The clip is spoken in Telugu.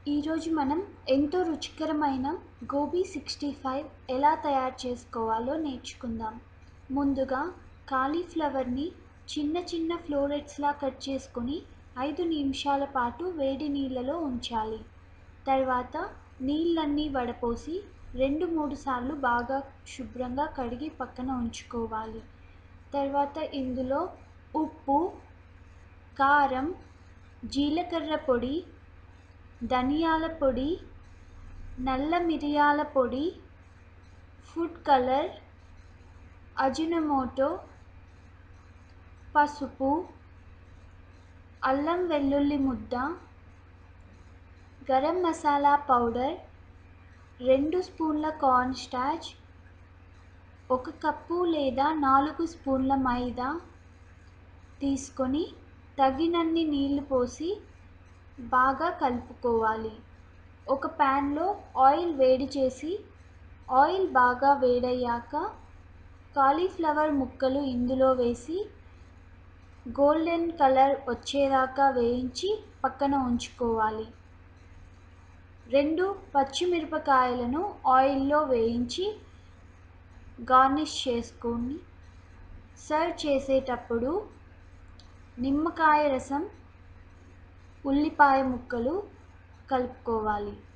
ఈరోజు మనం ఎంతో రుచికరమైన గోబీ సిక్స్టీ ఫైవ్ ఎలా తయారు చేసుకోవాలో నేర్చుకుందాం ముందుగా కాలీఫ్లవర్ని చిన్న చిన్న ఫ్లోరెట్స్లా కట్ చేసుకొని ఐదు నిమిషాల పాటు వేడి నీళ్ళలో ఉంచాలి తర్వాత నీళ్ళన్నీ వడపోసి రెండు మూడు సార్లు బాగా శుభ్రంగా కడిగి పక్కన ఉంచుకోవాలి తర్వాత ఇందులో ఉప్పు కారం జీలకర్ర పొడి ధనియాల పొడి నల్ల మిరియాల పొడి ఫుడ్ కలర్ అజినమోటో పసుపు అల్లం వెల్లుల్లి ముద్ద గరం మసాలా పౌడర్ రెండు స్పూన్ల కార్న్ స్టార్చ్ ఒక కప్పు లేదా నాలుగు స్పూన్ల మైదా తీసుకొని తగినన్ని నీళ్లు పోసి బాగా కలుపుకోవాలి ఒక ప్యాన్లో ఆయిల్ వేడి చేసి ఆయిల్ బాగా వేడయ్యాక కాలీఫ్లవర్ ముక్కలు ఇందులో వేసి గోల్డెన్ కలర్ వచ్చేదాకా వేయించి పక్కన ఉంచుకోవాలి రెండు పచ్చిమిరపకాయలను ఆయిల్లో వేయించి గార్నిష్ చేసుకొని సర్వ్ చేసేటప్పుడు నిమ్మకాయ రసం ఉల్లిపాయ ముక్కలు కలుపుకోవాలి